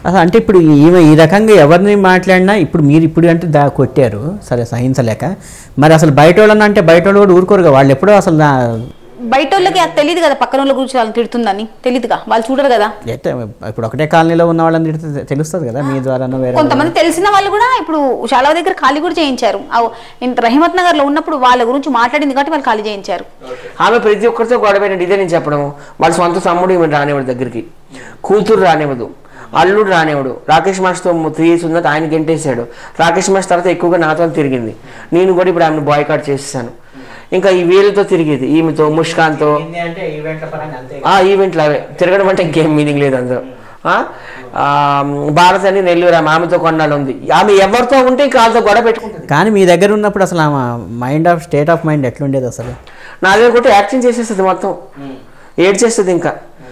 అసలు అంటే ఇప్పుడు ఈమె ఈ రకంగా ఎవరిని మాట్లాడినా ఇప్పుడు మీరు ఇప్పుడు అంటే దా కొట్టారు సరే సహించలేక మరి అసలు బయట వాళ్ళని అంటే బయట వాళ్ళు కూడా ఊరుకోరుగా వాళ్ళు ఎప్పుడో అసలు నా బయట వాళ్ళకి అది తెలియదు కదా పక్కన వాళ్ళ గురించి వాళ్ళని తిడుతుందని తెలియదుగా వాళ్ళు చూడరు కదా ఎట్ట ఇప్పుడు ఒకటే కాలనీలో ఉన్న వాళ్ళని తిడితే తెలుస్తుంది కదా మీ ద్వారా వేరే కొంతమంది తెలిసిన వాళ్ళు కూడా ఇప్పుడు చాలా దగ్గర ఖాళీ కూడా చేయించారు ఆ- ఇంత రహిమత్ నగర్ లో ఉన్నప్పుడు వాళ్ళ గురించి మాట్లాడింది కాబట్టి వాళ్ళు ఖాళీ చేయించారు ఆమె ప్రతి ఒక్కరితో గొడవైనట్టు ఇదే నేను చెప్పడం వాళ్ళ సొంత తమ్ముడు ఈమె రానివ్వడు దగ్గరికి కూతురు రానివ్వదు అల్లుడు రానివ్వడు రాకేష్ మాస్తో త్రీ ఇయర్స్ ఉన్నది ఆయన గెంటేశాడు రాకేష్ మాస్ తర్వాత ఎక్కువగా నాతో తిరిగింది నేను కూడా ఇప్పుడు ఆమెను బాయ్కాట్ చేసేసాను ఇంకా ఈ వీళ్ళతో తిరిగేది ఈమెతో ముష్కాన్తో అంటే ఈవెంట్ల పరంగా అంతే ఆ ఈవెంట్లు అవే తిరగడం అంటే ఇంకేం మీనింగ్ లేదు అందులో ఆ? ఆ, భారత్ అని నెల్లూరు ఆమె ఆమెతో కొన్నాళ్ళు ఉంది ఆమె ఎవరితో ఉంటే ఇంకా వాళ్ళతో గొడవ పెట్టుకుంటుంది కానీ మీ దగ్గర ఉన్నప్పుడు అసలు ఆమె mind of state of mind ఎట్లుండేది అసలు నా దగ్గర కొట్టి యాక్షన్ చేసేస్తుంది మొత్తం ఏడ్చేస్తుంది ఇంకా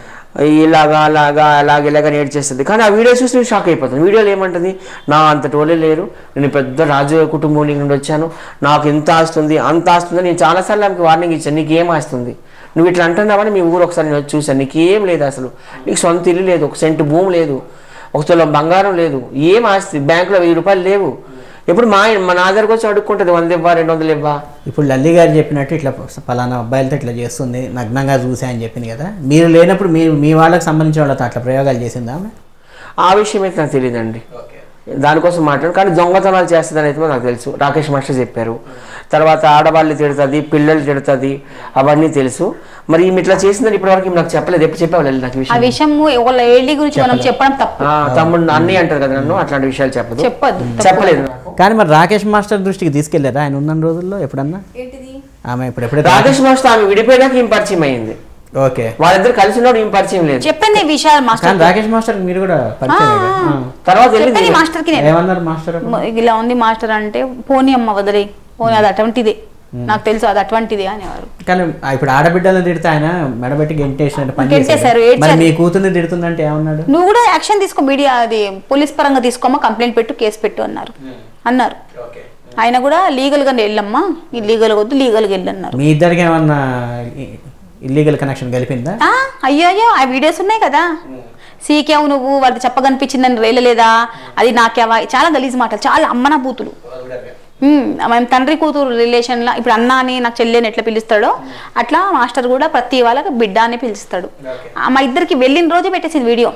ఇలాగా అలాగా అలాగ ఇలాగ ఏడ్చేస్తుంది కానీ ఆ వీడియో చూసి నేను షాక్ అయిపోతాను వీడియోలో ఏమంటుంది నా అంతటి వాళ్ళే లేరు నేను పెద్ద రాజు కుటుంబం నుండి వచ్చాను నాకు ఇంత ఆస్తుంది అంత ఆస్తుంది నేను చాలాసార్లు ఆమెకి వార్నింగ్ ఇచ్చాను నీకు ఏం ఆస్తుంది నువ్వు ఇట్లా అంటున్నావని మీ ఊరు ఒకసారి నేను వచ్చి చూశాను నీకు ఏం లేదు అసలు నీకు సొంత ఇల్లు లేదు ఒక సెంటు భూమి లేదు ఒక తులం బంగారం లేదు ఏం ఆస్తి బ్యాంకులో వెయ్యి రూపాయలు లేవు ఎప్పుడు మా మా నా దగ్గరకు వచ్చి అడుక్కుంటుంది వంద ఇవ్వా రెండు వందలు ఇవ్వా ఇప్పుడు లల్లి గారు చెప్పినట్టు ఇట్లా పలానా అబ్బాయిలతో ఇట్లా చేస్తుంది నగ్నంగా చూసా అని చెప్పింది కదా మీరు లేనప్పుడు మీ మీ వాళ్ళకి సంబంధించిన వాళ్ళతో అట్లా ప్రయోగాలు చేసిందా ఆమె ఆ విషయం అయితే నాకు తెలియదండి దానికోసం మాట్లాడు కానీ దొంగతనాలు చేస్తుందని అయితే నాకు తెలుసు రాకేష్ మాస్టర్ చెప్పారు తర్వాత ఆడవాళ్ళు తిడుతుంది పిల్లలు తిడుతుంది అవన్నీ తెలుసు మరి ఈమె ఇట్లా చేసిందని ఇప్పటివరకు ఈమె నాకు చెప్పలేదు ఎప్పుడు చెప్పేవాళ్ళు నాకు ఈ ఆ విషయం విషయం వాళ్ళ ఏళ్ళి గురించి మనం చెప్పడం తప్పు ఆ, తమ్ముడు అన్నీ అంటారు కదా నన్ను అట్లాంటి విషయాలు చెప్పదు చెప్పొద్దు చెప్పలేదు నాకు. కానీ మరి రాకేష్ మాస్టర్ దృష్టికి తీసుకెళ్లారా ఆయన ఉన్న రోజుల్లో ఎప్పుడన్నా ఆమె ఇప్పుడు ఎప్పుడైతే రాకేష్ మాస్టర్ ఆమె విడిపోయినాక ఈమె పరిచయం అయింది ఓకే వాళ్ళిద్దరు కలిసి ఉన్నప్పుడు ఈమె పరిచయం లేదు చెప్పింది ఈ విషయాలు మాస్టర్ కానీ రాకేష్ మాస్టర్ మీరు కూడా పరిచయం అయ్యారా? ఆ. తర్వాత చెప్పింది వెళ్ళింది మాస్టర్ కి నేను ఏమన్నారు మాస్టర్ మ- ఇలా ఉంది మాస్టర్ అంటే పోనీ అమ్మ వదిలే పోనీ అది అటువంటిదే నాకు తెలుసు అది అటువంటిదే అనేవారు కానీ ఆ ఇప్పుడు ఆడబిడ్డలను తిడితే ఆయన మెడబెట్టి గెంటేసినట్టు పని గెంటేశారు, చేశారు. ఏడ్చారు. మరి మీ కూతుర్ని తిడుతుందంటే ఏమన్నాడు నువ్వు కూడా యాక్షన్ తీసుకో మీడియా అది పోలీస్ పరంగా తీసుకోమా కంప్లైంట్ పెట్టు కేసు పెట్టు అన్నారు అన్నారు ఆయన కూడా లీగల్ గా వెళ్ళమ్మా లీగల్ వద్దు లీగల్ గా వెళ్ళన్నారు మీ ఇద్దరికి ఏమన్నా ఇల్లీగల్ కనెక్షన్ కలిపిందా ఆ, అయ్యో అయ్యో ఆ వీడియోస్ ఉన్నాయి కదా సీకేవు నువ్వు వాడికి చెప్పగనిపించిందని రేలలేదా అది నాకేవా చాలా గలీజ్ మాటలు చాలా అమ్మన బూతులు ఉమ్, మేము తండ్రి కూతురు రిలేషన్లో ఇప్పుడు అన్న అని నాకు చెల్లి అని ఎట్లా పిలుస్తాడో అట్లా మాస్టర్ కూడా ప్రతి వాళ్ళకి బిడ్డ అని పిలుస్తాడు ఆ, మా ఇద్దరికి వెళ్ళిన రోజే పెట్టేసింది వీడియో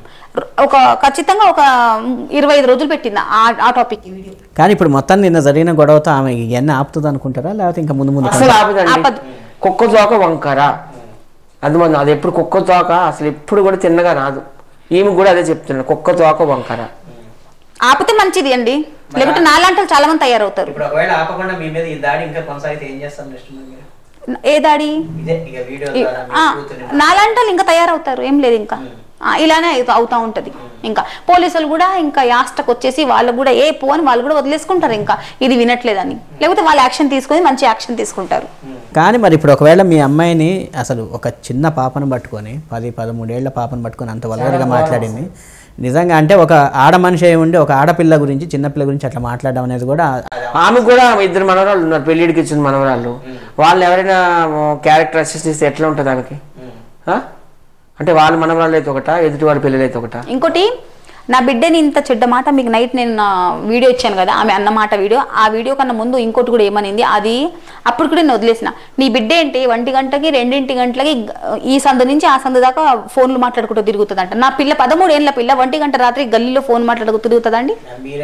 ఒక ఖచ్చితంగా ఒక ఇరవై ఐదు రోజులు పెట్టింది ఆ ఆ టాపిక్ వీడియో కానీ ఇప్పుడు మొత్తం నిన్న జరిగిన గొడవతో ఆమె ఇవన్నీ ఆపుతుంది అనుకుంటారా లేకపోతే ఇంకా ముందు ముందు అసలు ఆపదండి ఆపదు. కుక్క తోక వంకర అది మన అది ఎప్పుడు కుక్క తోక అసలు ఎప్పుడు కూడా తిన్నగా రాదు ఈమె కూడా అదే చెప్తున్నాను కుక్క తోక వంకర ఆపితే మంచిది అండి లేకుంటే నాలాంటి వాళ్ళు చాలా మంది తయారవుతారు ఇప్పుడు ఒకవేళ ఆపకుండా మీ మీద ఈ దాడి ఇంకా కొనసాగితే ఏం చేస్తాం నెక్స్ట్ ఏ దాడి ఇదే ఇక వీడియో ఈ- ఆ, నాలాంటి వాళ్ళు ఇంకా తయారవుతారు ఏం లేదు ఇంకా ఆ, ఇలానే అవుతా- అవుతా ఉంటది ఇంకా పోలీసులు కూడా ఇంకా యాస్టకు వచ్చేసి వాళ్ళు కూడా ఏ పో అని వాళ్ళు కూడా వదిలేసుకుంటారు ఇంకా ఇది వినట్లేదని లేకపోతే వాళ్ళు యాక్షన్ తీసుకొని మంచి యాక్షన్ తీసుకుంటారు కానీ మరి ఇప్పుడు ఒకవేళ మీ అమ్మాయిని అసలు ఒక చిన్న పాపను పట్టుకొని పది పదమూడేళ్ల పాపను పట్టుకొని అంత వల్గర్గా మాట్లాడింది నిజంగా అంటే ఒక ఆడ మనిషి అయి ఉండి ఒక ఆడపిల్ల గురించి చిన్నపిల్ల గురించి అట్లా మాట్లాడడం అనేది కూడా ఆమె కూడా ఇద్దరు మనవరాళ్ళు ఉన్నారు పెళ్ళిడికి ఇచ్చిన మనవరాళ్ళు వాళ్ళు ఎవరైనా క్యారెక్టర్ అసిస్ట్ చేస్తే ఎట్లా ఉంటుంది ఆమెకి ఆ? అంటే వాళ్ళ మనవరాళ్ళు అయితే ఒకట ఎదుటి వాళ్ళ పిల్లలు అయితే ఒకట ఇంకోటి నా బిడ్డని ఇంత చెడ్డ మాట మీకు నైట్ నేను నా వీడియో ఇచ్చాను కదా ఆమె అన్నమాట వీడియో ఆ వీడియో కన్నా ముందు ఇంకోటి కూడా ఏమనింది అది అప్పుడు కూడా నేను వదిలేసిన నీ బిడ్డ ఏంటి ఒంటి గంటకి రెండింటి గంటలకి గ- ఈ సందు నుంచి ఆ సందు దాకా ఫోన్లు మాట్లాడుకుంటూ తిరుగుతుందంట నా పిల్ల పదమూడు ఏళ్ళ పిల్ల ఒంటి గంట రాత్రి గల్లీలో ఫోన్ మాట్లాడుకుంటూ తిరుగుతుందండి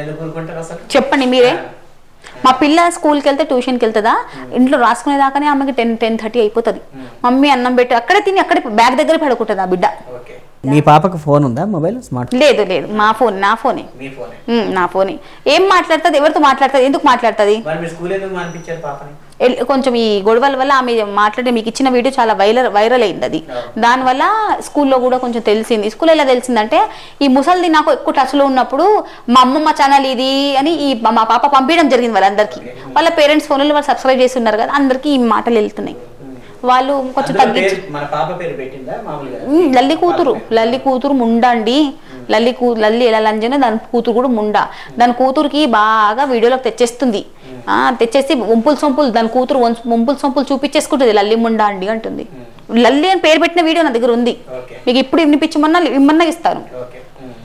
చెప్పండి మీరే మా పిల్ల స్కూల్కి వెళ్తే ట్యూషన్కి వెళ్తుందా ఇంట్లో రాసుకునేదాకానే ఆమెకి టెన్ టెన్ థర్టీ అయిపోతుంది మమ్మీ అన్నం పెట్టి అక్కడే తిని అక్కడే బ్యాగ్ దగ్గర పడుకుంటుంది ఆ బిడ్డ మీ పాపకు ఫోన్ ఉందా మొబైల్ స్మార్ట్ లేదు లేదు మా ఫోన్ నా ఫోనే ఉమ్, నా ఫోనే ఏం మాట్లాడుతుంది ఎవరితో మాట్లాడుతుంది ఎందుకు మాట్లాడుతుంది ఎల్- కొంచెం ఈ గొడవల వల్ల ఆమె మాట్లాడే మీకు ఇచ్చిన వీడియో చాలా వైరల్ వైరల్ అయింది అది దానివల్ల స్కూల్లో కూడా కొంచెం తెలిసింది స్కూల్ ఎలా తెలిసిందంటే ఈ ముసలిది నాకు ఎక్కువ టచ్లో ఉన్నప్పుడు మా అమ్మమ్మ ఛానల్ ఇది అని ఈ మా పాప పంపించడం జరిగింది వాళ్ళందరికీ వాళ్ళ పేరెంట్స్ ఫోన్లో వాళ్ళు సబ్స్క్రైబ్ చేసి ఉన్నారు కదా అందరికీ ఈ మాటలు వెళ్తున్నాయి వాళ్ళు కొంచెం తగ్గించి మన పాప పేరు పెట్టిందా మామూలుగా ఉమ్, లల్లి కూతురు లల్లి కూతురు ముండా అండి లల్లి కూ లల్లి ఎలా లంజన దాని కూతురు కూడా ముండా దాని కూతురుకి బాగా వీడియోలోకి తెచ్చేస్తుంది ఆ తెచ్చేసి వంపులు సొంపులు దాని కూతురు వంపు- వంపులు సొంపులు చూపించేసుకుంటుంది లల్లి ముండా అండి అంటుంది లల్లి అని పేరు పెట్టిన వీడియో నా దగ్గర ఉంది మీకు ఇప్పుడు వినిపించమన్నా ఇమ్మన్నా ఇస్తాను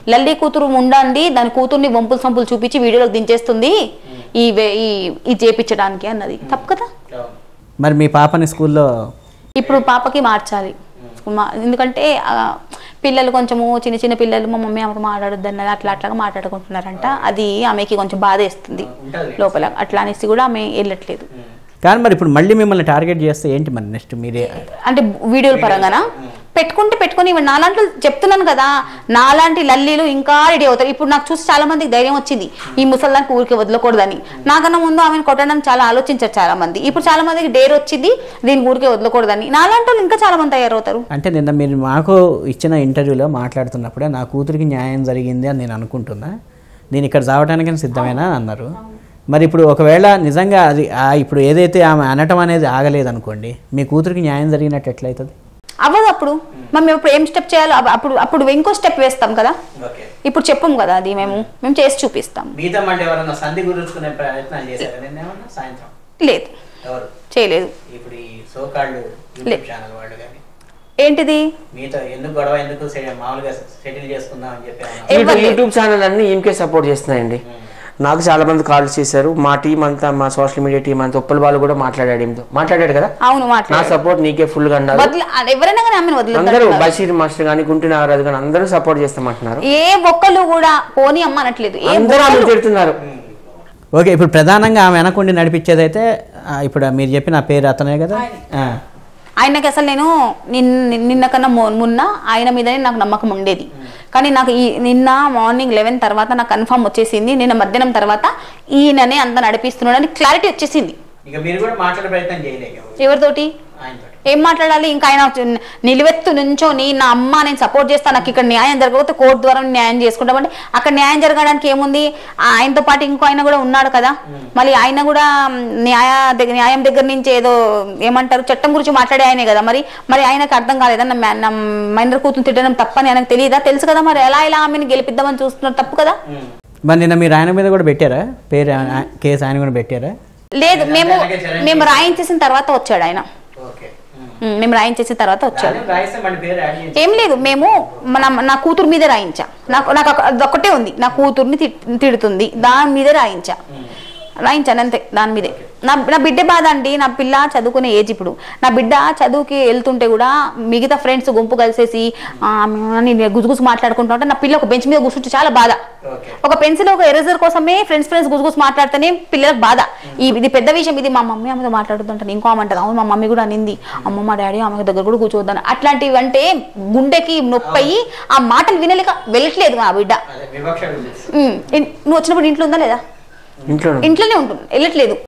లల్లి కూతురు ఉండండి దాని కూతుర్ని వంపులు సంపులు చూపించి వీడియోలోకి దించేస్తుంది ఈ వే- ఈ ఇది చేపించడానికి అన్నది తప్పు కదా మరి మీ పాపని స్కూల్లో ఇప్పుడు పాపకి మార్చాలి మా- ఎందుకంటే ఆ, పిల్లలు కొంచెము చిన్న చిన్న పిల్లలు మా మమ్మీ ఆమెతో మాట్లాడొద్దు అన్నది అట్లా అట్లాగా మాట్లాడుకుంటున్నారంట అది ఆమెకి కొంచెం బాధ వేస్తుంది లోపల అట్లా అనేసి కూడా ఆమె వెళ్ళట్లేదు కానీ మరి ఇప్పుడు మళ్ళీ మిమ్మల్ని టార్గెట్ చేస్తే ఏంటి మరి నెక్స్ట్ మీరే అంటే వీడియోల పరంగానా పెట్టుకుంటే పెట్టుకొని ఇవి నాలాంటి చెప్తున్నాను కదా నాలాంటి లల్లీలు ఇంకా రెడీ అవుతారు ఇప్పుడు నాకు చూసి చాలా మందికి ధైర్యం వచ్చింది ఈ ముసల్దానికి ఊరికే వదలకూడదని నాకన్నా ముందు ఆమెను కొట్టడానికి చాలా ఆలోచించారు చాలా మంది ఇప్పుడు చాలా మందికి డేర్ వచ్చింది దీనికి ఊరికే వదలకూడదని నాలాంటి వాళ్ళు ఇంకా చాలా మంది తయారవుతారు అంటే నిన్న మీరు మాకు ఇచ్చిన ఇంటర్వ్యూలో మాట్లాడుతున్నప్పుడే నా కూతురికి న్యాయం జరిగింది అని నేను అనుకుంటున్నా నేను ఇక్కడ చావటానికి సిద్ధమేనా అని అన్నారు మరి ఇప్పుడు ఒకవేళ నిజంగా అది ఆ ఇప్పుడు ఏదైతే ఆమె అనటం అనేది ఆగలేదనుకోండి మీ కూతురికి న్యాయం జరిగినట్టు ఎట్లయితుంది అవ్వదు అప్పుడు మేము ఇప్పుడు ఏం స్టెప్ చేయాలో అవ- అప్పుడు అప్పుడు ఇంకో స్టెప్ వేస్తాం కదా ఇప్పుడు చెప్పం కదా అది మేము మేము చేసి చూపిస్తాం మీతో మళ్ళీ ఎవరన్నా సంధి కుదుర్చుకునే ప్రయత్నాలు చేశారా నిన్న ఏమన్నా సాయంత్రం లేదు ఎవరు చేయలేదు ఇప్పుడు ఈ సోకాళ్ళు యూట్యూబ్ ఛానల్ వాళ్ళు కానీ ఏంటిది మీతో ఎందుకు గొడవ ఎందుకు సె- మామూలుగా సెటిల్ చేసుకుందాం అని చెప్పి ఏమన్నా? ఎవరు యూట్యూబ్ లేదు. యూట్యూబ్ ఛానల్ అన్ని ఈమెకే సపోర్ట్ చేస్తున్నాయండి నాకు చాలా మంది కాల్స్ చేశారు మా టీం అంతా మా సోషల్ మీడియా టీం అంతా ఉప్పల్ వాళ్ళు కూడా మాట్లాడాడు ఈమెతో మాట్లాడాడు కదా అవును నా మాట్లాడు సపోర్ట్ నీకే ఫుల్ గా అన్నారు వదిలే ఎవరైనా కానీ ఆమెను అందరూ వదిలేదు బషీర్ మాస్టర్ కానీ గుంటి నాగరాజు కానీ అందరూ సపోర్ట్ చేస్తామంటున్నారు ఏ ఒక్కళ్ళు కూడా పోనీ అమ్మ అనట్లేదు ఏ అందరూ ఆమె ఒక్కళ్ళు- తిడుతున్నారు ఓకే ఇప్పుడు ప్రధానంగా ఆమె వెనకుండి నడిపించేదైతే ఆ, ఇప్పుడు మీరు చెప్పిన పేరు అతనే కదా ఆ. ఆయనకి అసలు నేను నిన్న నిన్న కన్నా మొ- మొన్న ఆయన మీదనే నాకు నమ్మకం ఉండేది కానీ నాకు ఈ నిన్న మార్నింగ్ లెవెన్ తర్వాత నాకు కన్ఫర్మ్ వచ్చేసింది నిన్న మధ్యాహ్నం తర్వాత ఈయననే అంత నడిపిస్తున్నాడు అని క్లారిటీ వచ్చేసింది ఇక మీరు కూడా మాట్లాడే ప్రయత్నం చేయలేక ఎవరితోటి ఆయనతో ఏం మాట్లాడాలి ఇంకా ఆయన చి- నిలువెత్తు నుంచోని నా అమ్మ నేను సపోర్ట్ చేస్తాను నాకు ఇక్కడ న్యాయం జరగకపోతే కోర్టు ద్వారా న్యాయం చేసుకుంటామంటే అక్కడ న్యాయం జరగడానికి ఏముంది ఆ ఆయనతో పాటు ఇంకో ఆయన కూడా ఉన్నాడు కదా మళ్ళీ ఆయన కూడా మ్, న్యాయ దగ్గర న్యాయం దగ్గర నుంచి ఏదో ఏమంటారు చట్టం గురించి మాట్లాడే ఆయనే కదా మరి మరి ఆయనకు అర్థం కాలేదా నా మ- నా మైనర్ కూతురు తిట్టడం తప్పని ఆయనకు తెలియదా తెలుసు కదా మరి ఎలా ఇలా ఆమెను గెలిపిద్దామని చూస్తున్నారు తప్పు కదా మరి నిన్న మీరు ఆయన మీద కూడా పెట్టారా పేరు ఆయన- కేసు ఆయన కూడా పెట్టారా లేదు మేము మేము రాయించేసిన తర్వాత వచ్చాడు ఆయన ఓకే మ్, మేము రాయించేసిన తర్వాత వచ్చాడు రాయిస్తే మళ్ళీ పేరు యాడ్ చేసి ఏం లేదు మేము మన నా కూతురు మీదే రాయించా నాకు నాకు ఒక- అదొక్కటే ఉంది నా కూతుర్ని తిట్- తిడుతుంది దాని మీదే రాయించా రాయించాను అంతే దాని మీదే నా నా బిడ్డ బాధ అండి నా పిల్ల చదువుకునే ఏజ్ ఇప్పుడు నా బిడ్డ చదువుకి వెళ్తుంటే కూడా మిగతా ఫ్రెండ్స్ గుంపు కలిసేసి ఆ, నేను గుజుగుసు మాట్లాడుకుంటా ఉంటే నా పిల్ల ఒక బెంచ్ మీద కూర్చుంటే చాలా బాధ ఓకే ఒక పెన్సిల్ ఒక ఎరేజర్ కోసమే ఫ్రెండ్స్ ఫ్రెండ్స్ గుజుగుసు మాట్లాడితేనే పిల్లలకు బాధ ఈ ఇది పెద్ద విషయం ఇది మా మమ్మీ ఆమెతో మాట్లాడుతుంటాను ఇంకో ఆమె అంటది అవును మా మమ్మీ కూడా అనింది అమ్మ మా డాడీ ఆమె దగ్గర కూడా కూర్చోవద్దాను అట్లాంటివి అంటే గుండెకి నొప్పి అయ్యి ఆ మాటలు వినలేక వెళ్ళట్లేదు మా బిడ్డ అదే వివక్ష ఉమ్, ఇన్- నువ్వు వచ్చినప్పుడు ఇంట్లో ఉందా లేదా ఇంట్లో ఇంట్లోనే ఉంటుంది వెళ్ళట్లేదు